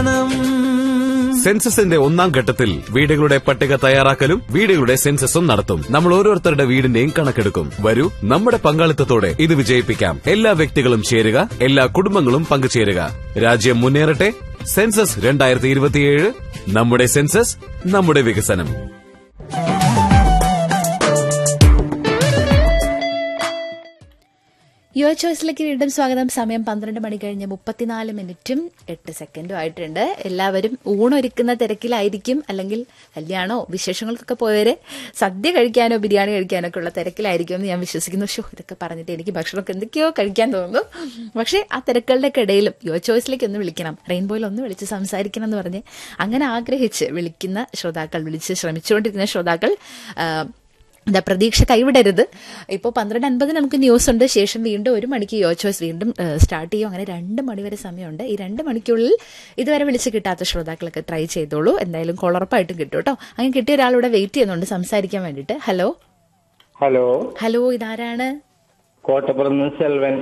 സെൻസസിന്റെ ഒന്നാം ഘട്ടത്തിൽ വീടുകളുടെ പട്ടിക തയ്യാറാക്കലും വീടുകളുടെ സെൻസസും നടത്തും നമ്മൾ ഓരോരുത്തരുടെ വീടിന്റെയും കണക്കെടുക്കും വരൂ നമ്മുടെ പങ്കാളിത്തത്തോടെ ഇത് വിജയിപ്പിക്കാം എല്ലാ വ്യക്തികളും ചേരുക എല്ലാ കുടുംബങ്ങളും പങ്കുചേരുക രാജ്യം മുന്നേറട്ടെ സെൻസസ് രണ്ടായിരത്തി ഇരുപത്തിയേഴ് നമ്മുടെ സെൻസസ് നമ്മുടെ വികസനം യുവ ചോയ്സിലേക്ക് വീണ്ടും സ്വാഗതം സമയം പന്ത്രണ്ട് മണി കഴിഞ്ഞ് മുപ്പത്തിനാല് മിനിറ്റും എട്ട് സെക്കൻഡും ആയിട്ടുണ്ട് എല്ലാവരും ഊണൊരുക്കുന്ന തിരക്കിലായിരിക്കും അല്ലെങ്കിൽ കല്യാണോ വിശേഷങ്ങൾക്കൊക്കെ പോയവരെ സദ്യ കഴിക്കാനോ ബിരിയാണി കഴിക്കാനോ ഒക്കെ ഉള്ള തിരക്കിലായിരിക്കും എന്ന് ഞാൻ വിശ്വസിക്കുന്നു ഷോ ഇതൊക്കെ പറഞ്ഞിട്ട് എനിക്ക് ഭക്ഷണമൊക്കെ എന്തൊക്കെയോ കഴിക്കാൻ തോന്നുന്നു പക്ഷേ ആ തിരക്കുകളുടെ ഇടയിലും യുവ ചോയ്സിലേക്ക് ഒന്ന് വിളിക്കണം റെയിൻബോയിൽ ഒന്ന് വിളിച്ച് സംസാരിക്കണം എന്ന് പറഞ്ഞ് അങ്ങനെ ആഗ്രഹിച്ച് വിളിക്കുന്ന ശ്രോതാക്കൾ വിളിച്ച് ശ്രമിച്ചുകൊണ്ടിരിക്കുന്ന ശ്രോതാക്കൾ ആ, എന്താ പ്രതീക്ഷ കൈവിടരുത് ഇപ്പോൾ പന്ത്രണ്ട് അൻപതിന് നമുക്ക് ന്യൂസ് ഉണ്ട് ശേഷം വീണ്ടും ഒരു മണിക്ക് യോ ചോയ്സ് വീണ്ടും സ്റ്റാർട്ട് ചെയ്യും അങ്ങനെ രണ്ട് മണി വരെ സമയമുണ്ട് ഈ രണ്ട് മണിക്കുള്ളിൽ ഇതുവരെ വിളിച്ച് കിട്ടാത്ത ശ്രോതാക്കളൊക്കെ ട്രൈ ചെയ്തോളൂ എന്തായാലും കോളറപ്പായിട്ടും കിട്ടും കേട്ടോ അങ്ങനെ കിട്ടിയ ഒരാളിവിടെ വെയിറ്റ് ചെയ്യുന്നുണ്ട് സംസാരിക്കാൻ വേണ്ടിയിട്ട് ഹലോ ഹലോ ഹലോ ഇതാരാണ് കോട്ടപ്പുറത്ത് സെൽവൻ